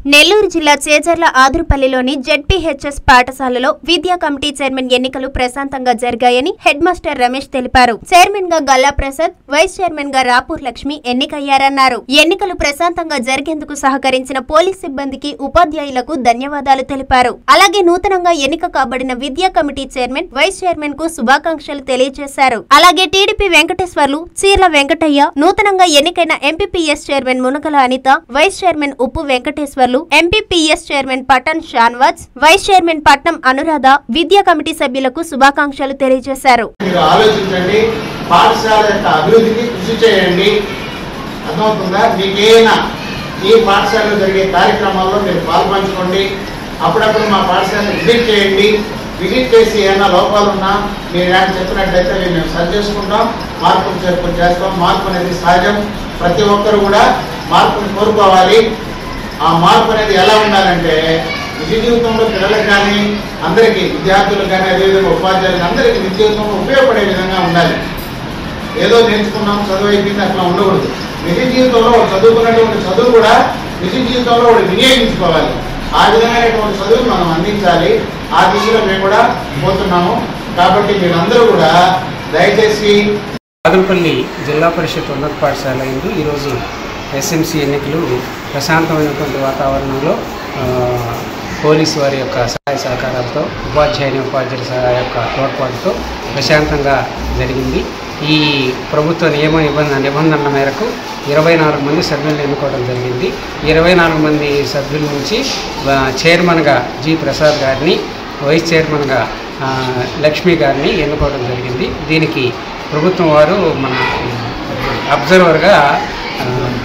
నెల్లూరు జిల్లా చేజర్ల ఆదురుపల్లిలోని జెడ్పీహెచ్ఎస్ పాఠశాలలో విద్యా కమిటీ చైర్మన్ ఎన్నికలు ప్రశాంతంగా జరిగాయని హెడ్ మాస్టర్ రమేష్ తెలిపారు చైర్మన్ గా గల్లా ప్రసాద్ వైస్ చైర్మన్ గా రాపూర్ లక్ష్మి ఎన్నికయ్యారన్నారు ఎన్నికలు ప్రశాంతంగా జరిగేందుకు సహకరించిన పోలీస్ సిబ్బందికి ఉపాధ్యాయులకు ధన్యవాదాలు తెలిపారు అలాగే నూతనంగా ఎన్నిక కాబడిన విద్యా కమిటీ చైర్మన్ వైస్ చైర్మన్ కు శుభాకాంక్షలు తెలియజేశారు అలాగే టీడీపీ వెంకటేశ్వర్లు చీర్ల వెంకటయ్య నూతనంగా ఎన్నికైన MPPS chairman Munakala Anitha vice chairman Uppu Venkateswarlu MPPS chairman Pattan Shanwaz vice chairman Patnam Anuradha విద్యా కమిటీ సభ్యులకు శుభాకాంక్షలు తెలియజేశారు మీరు ఆలోచించండి పాఠశాల యొక్క అభివృద్ధికి కృషి చేయండి అర్థమవుతుందా మీకేనా ఈ పాఠశాలలో జరిగే కార్యక్రమాల్లో మీరు పాల్పంచుకోండి అప్పుడప్పుడు మా పాఠశాల విజిట్ చేయండి విజిట్ చేసి ఏమైనా లోపాలు ఉన్నా మీరు ఏమైనా చెప్పినట్లయితే అవి మేము సరి చేసుకుంటాం మార్పులు చేర్పులు చేస్తాం మార్పు అనేది సహజం ప్రతి ఒక్కరు కూడా మార్పుని కోరుకోవాలి ఆ మార్పు అనేది ఎలా ఉండాలంటే నిజ జీవితంలో పిల్లలకు కానీ అందరికీ విద్యార్థులకు కానీ అదేవిధంగా ఉపాధ్యాయులకు అందరికీ నిజ జీవితంలో ఉపయోగపడే విధంగా ఉండాలి ఏదో నేర్చుకున్నాం చదువు అయిపోయింది అట్లా ఉండకూడదు నిజ జీవితంలో వాడు చదువుకున్నటువంటి చదువు కూడా నిజ జీవితంలో వాడు వినియోగించుకోవాలి ఆ విధమైనటువంటి చదువు మనం అందించాలి ఆ దిశలో మేము కూడా పోతున్నాము కాబట్టి మీరందరూ కూడా దయచేసి బాగలపల్లి జిల్లా పరిషత్ ఉన్నత పాఠశాల ఎందు ఈరోజు ఎస్ఎంసి ఎన్నికలు ప్రశాంతమైనటువంటి వాతావరణంలో ఆ, పోలీసు వారి యొక్క సహాయ సహకారాలతో ఉపాధ్యాయుని ఉపాధ్యాయుల సహాయ యొక్క తోడ్పాటుతో ప్రశాంతంగా జరిగింది ఈ ప్రభుత్వ నియమ నిబంధన నిబంధనల మేరకు ఇరవై నాలుగు మంది సభ్యులను ఎన్నుకోవడం జరిగింది ఇరవై నాలుగు మంది సభ్యుల నుంచి ఆ, చైర్మన్గా జి ప్రసాద్ గారిని వైస్ చైర్మన్గా ఆ, లక్ష్మి గారిని ఎన్నుకోవడం జరిగింది దీనికి ప్రభుత్వం వారు మన అబ్జర్వర్గా ఆ,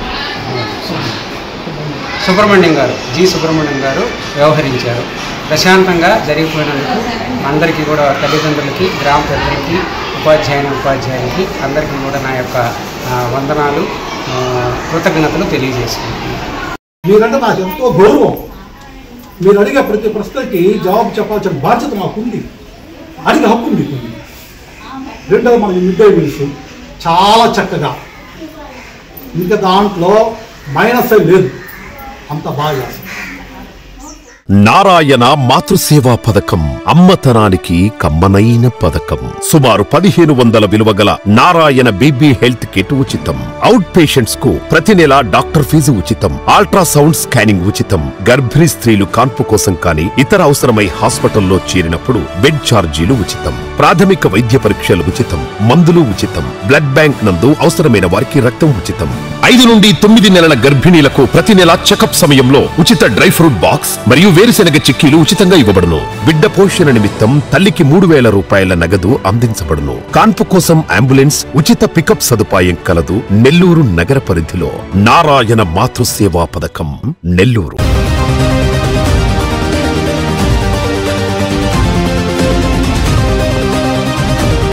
సుబ్రహ్మణ్యం గారు జి సుబ్రహ్మణ్యం గారు వ్యవహరించారు ప్రశాంతంగా జరిగిపోయినందుకు అందరికీ కూడా తల్లిదండ్రులకి గ్రామ పెద్దలకి ఉపాధ్యాయుని ఉపాధ్యాయులకి అందరికీ కూడా నా యొక్క ఆ, వందనాలు ఆ, కృతజ్ఞతలు తెలియజేసుకుంటున్నాను మీరంటే నాకు ఎంతో గౌరవం మీరు అడిగే ప్రతి ప్రశ్నకి జవాబు చెప్పాల్సిన బాధ్యత మాకుంది అడిగే హక్కు మీకు ఉంది రెండవ మన మిడ్ డే మీల్స్ చాలా చక్కగా ఇంకా దాంట్లో మైనస్ లేదు అంత బాగా చేస్తాం నారాయణ మాతృసేవా పథకం అమ్మతనానికి కమ్మనైన పథకం సుమారు పదిహేను వందల విలువ గల నారాయణ బీబీ హెల్త్ కిట్ ఉచితం అవుట్ పేషెంట్స్ కు ప్రతి నెల డాక్టర్ ఫీజు ఉచితం అల్ట్రాసౌండ్ స్కానింగ్ ఉచితం గర్భిణీ స్త్రీలు కాన్పు కోసం కానీ ఇతర అవసరమై హాస్పిటల్లో చేరినప్పుడు బెడ్ ఛార్జీలు ఉచితం ప్రాథమిక వైద్య పరీక్షలు ఉచితం మందులు ఉచితం బ్లడ్ బ్యాంక్ నందు అవసరమైన వారికి రక్తం ఉచితం ఐదు నుండి తొమ్మిది నెలల గర్భిణీలకు ప్రతి నెల చెకప్ సమయంలో ఉచిత డ్రై ఫ్రూట్ బాక్స్ మరియు వేరుశెనగ చిక్కీలు ఉచితంగా ఇవ్వబడును బిడ్డ పోషణ నిమిత్తం తల్లికి మూడు వేల రూపాయల నగదు అందించబడును కాన్పు కోసం అంబులెన్స్ ఉచిత పికప్ సదుపాయం కలదు నెల్లూరు నగర పరిధిలో నారాయణ మాతృసేవా పథకం నెల్లూరు